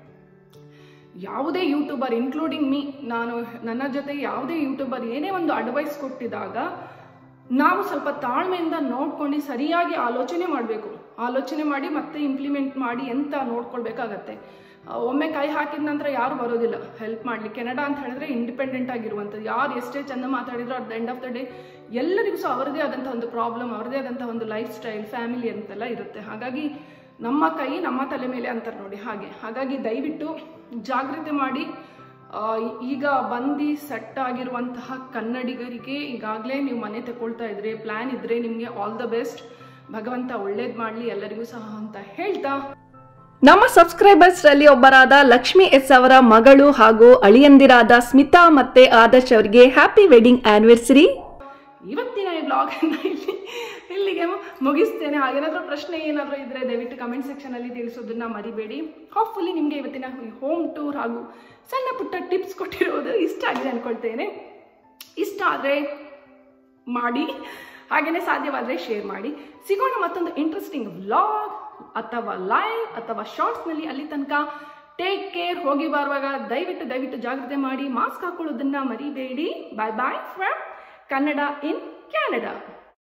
S1: ಯಾವುದೇ ಯೂಟ್ಯೂಬರ್ ಇನ್ಕ್ಲೂಡಿಂಗ್ ಮೀ ನಾನು ನನ್ನ ಜೊತೆ ಯಾವುದೇ ಯೂಟ್ಯೂಬರ್ ಏನೇ ಒಂದು ಅಡ್ವೈಸ್ ಕೊಟ್ಟಿದಾಗ ನಾವು ಸ್ವಲ್ಪ ತಾಳ್ಮೆಯಿಂದ ನೋಡ್ಕೊಂಡು ಸರಿಯಾಗಿ ಆಲೋಚನೆ ಮಾಡಬೇಕು ಆಲೋಚನೆ ಮಾಡಿ ಮತ್ತೆ ಇಂಪ್ಲಿಮೆಂಟ್ ಮಾಡಿ ಅಂತ ನೋಡ್ಕೊಳ್ಬೇಕಾಗತ್ತೆ ಆ, ಒಮ್ಮೆ ಕೈ ಹಾಕಿದ ನಂತರ ಯಾರು ಬರೋದಿಲ್ಲ ಹೆಲ್ಪ್ ಮಾಡಲಿಕ್ಕೆ ಕೆನಡಾ ಅಂತ ಹೇಳಿದ್ರೆ ಇಂಡಿಪೆಂಡೆಂಟ್ ಆಗಿರುವಂಥದ್ದು ಯಾರು ಎಷ್ಟೇ ಚಂದ ಮಾತಾಡಿದ್ರು at the end of the day ಎಲ್ಲರಿಗೂ ಸಹ ಅವರದೇ ಆದಂಥ ಒಂದು ಪ್ರಾಬ್ಲಮ್ ಅವರದೇ ಆದಂಥ ಒಂದು ಲೈಫ್ ಸ್ಟೈಲ್ ಫ್ಯಾಮಿಲಿ ಅಂತೆಲ್ಲ ಇರುತ್ತೆ ಹಾಗಾಗಿ ನಮ್ಮ ಕೈ ನಮ್ಮ ತಲೆ ಮೇಲೆ ಅಂತಾರೆ ನೋಡಿ ಹಾಗೆ ಹಾಗಾಗಿ ದಯವಿಟ್ಟು ಜಾಗ್ರತೆ ಮಾಡಿ ಆ, ಈಗ ಬಂದು ಸೆಟ್ ಆಗಿರುವಂತಹ ಕನ್ನಡಿಗರಿಗೆ ಈಗಾಗಲೇ ನೀವು ಮನೆ ತಗೊಳ್ತಾ ಇದ್ರೆ ಪ್ಲ್ಯಾನ್ ಇದ್ರೆ ನಿಮಗೆ ಆಲ್ ದ ಬೆಸ್ಟ್ ಭಗವಂತ ಒಳ್ಳೇದು ಮಾಡಲಿ ಎಲ್ಲರಿಗೂ ಸಹ ಅಂತ ಹೇಳ್ತಾ
S2: ನಮ್ಮ ಸಬ್ಸ್ಕ್ರೈಬರ್ಸ್ ರಲ್ಲಿ ಒಬ್ಬರಾದ ಲಕ್ಷ್ಮಿ ಎಸ್ ಅವರ ಮಗಳು ಹಾಗೂ ಅಳಿಯಂದಿರಾದ ಸ್ಮಿತಾ ಮತ್ತೆ ಆದರ್ಶ್ ಅವರಿಗೆ ಹ್ಯಾಪಿ ವೆಡ್ಡಿಂಗ್ ಆನಿವರ್ಸರಿ
S1: ಇವತ್ತಿನ ಈ ಬ್ಲಾಗ್ ಇಲ್ಲಿ ಇಲ್ಲಿಗೆ ಮುಗಿಸ್ತೇನೆ ಹಾಗೇನಾದ್ರೂ ಪ್ರಶ್ನೆ ಏನಾದರೂ ಇದ್ರೆ ದಯವಿಟ್ಟು ಕಮೆಂಟ್ ಸೆಕ್ಷನ್ ಅಲ್ಲಿ ತಿಳಿಸೋದನ್ನ ಮರಿಬೇಡಿ ಹಾಪ್ಫುಲಿ ನಿಮಗೆ ಇವತ್ತಿನ ಹೋಮ್ ಟೂರ್ ಹಾಗೂ ಸಣ್ಣ ಪುಟ್ಟ ಟಿಪ್ಸ್ ಕೊಟ್ಟಿರೋದು ಇಷ್ಟ ಆಗಿದೆ ಅನ್ಕೊಳ್ತೇನೆ ಇಷ್ಟ ಆದರೆ ಮಾಡಿ ಹಾಗೆಯೇ ಸಾಧ್ಯವಾದರೆ ಶೇರ್ ಮಾಡಿ ಸಿಗೋಣ ಮತ್ತೊಂದು ಇಂಟ್ರೆಸ್ಟಿಂಗ್ ವ್ಲಾಗ್ ಅಥವಾ ಲೈವ್ ಅಥವಾ ಶಾರ್ಟ್ಸ್ನಲ್ಲಿ ಅಲ್ಲಿ ತನಕ ಟೇಕ್ ಕೇರ್ ಹೋಗಿ ಬರುವಾಗ ದಯವಿಟ್ಟು ದಯವಿಟ್ಟು ಜಾಗ್ರತೆ ಮಾಡಿ ಮಾಸ್ಕ್ ಹಾಕೊಳ್ಳೋದನ್ನ ಮರಿಬೇಡಿ bye bye from Kannada in Canada